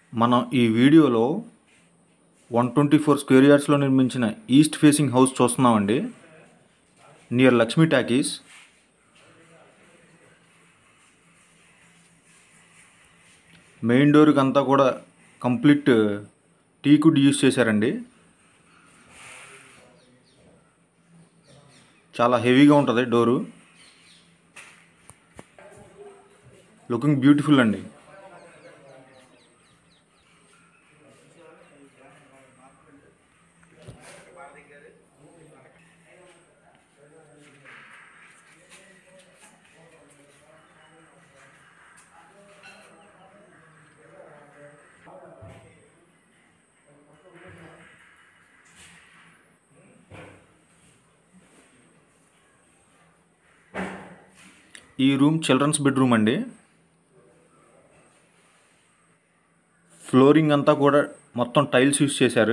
మనం ఈ వీడియోలో వన్ ట్వంటీ ఫోర్ స్క్వేర్ యార్డ్స్లో నిర్మించిన ఈస్ట్ ఫేసింగ్ హౌస్ చూస్తున్నామండి నియర్ లక్ష్మీ టాకీస్ మెయిన్ డోర్కి అంతా కూడా కంప్లీట్ టీకుడ్ యూస్ చేశారండి చాలా హెవీగా ఉంటుంది డోరు లుకింగ్ బ్యూటిఫుల్ అండి ఈ రూమ్ చిల్డ్రన్స్ బెడ్రూమ్ అండి ఫ్లోరింగ్ అంతా కూడా మొత్తం టైల్స్ యూస్ చేశారు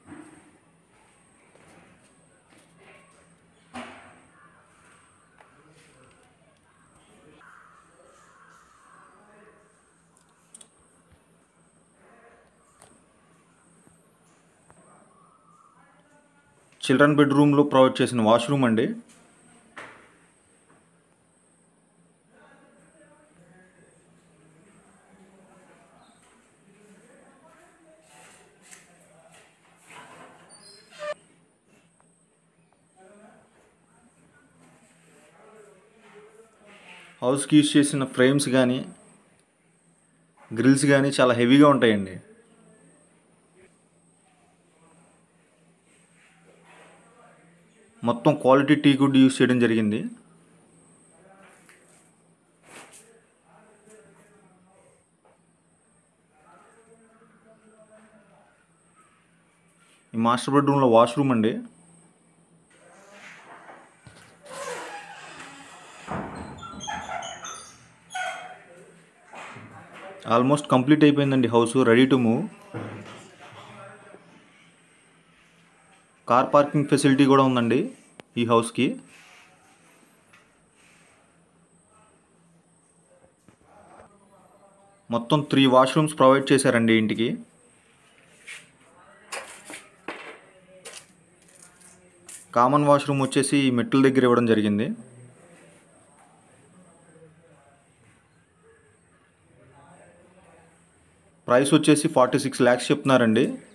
చిల్డ్రన్ బెడ్రూమ్లో ప్రొవైడ్ చేసిన వాష్రూమ్ అండి హౌస్కి యూస్ చేసిన ఫ్రేమ్స్ కానీ గ్రిల్స్ కానీ చాలా హెవీగా ఉంటాయండి మొత్తం క్వాలిటీ టీ గుడ్ యూస్ చేయడం జరిగింది ఈ మాస్టర్ బెడ్రూమ్లో వాష్రూమ్ అండి ఆల్మోస్ట్ కంప్లీట్ అయిపోయిందండి house ready to move car parking facility కూడా ఉందండి ఈ హౌస్కి మొత్తం త్రీ వాష్రూమ్స్ ప్రొవైడ్ చేశారండి ఇంటికి కామన్ వాష్రూమ్ వచ్చేసి ఈ మెట్ల దగ్గర ఇవ్వడం జరిగింది ప్రైస్ వచ్చేసి ఫార్టీ సిక్స్ ల్యాక్స్ చెప్తున్నారండి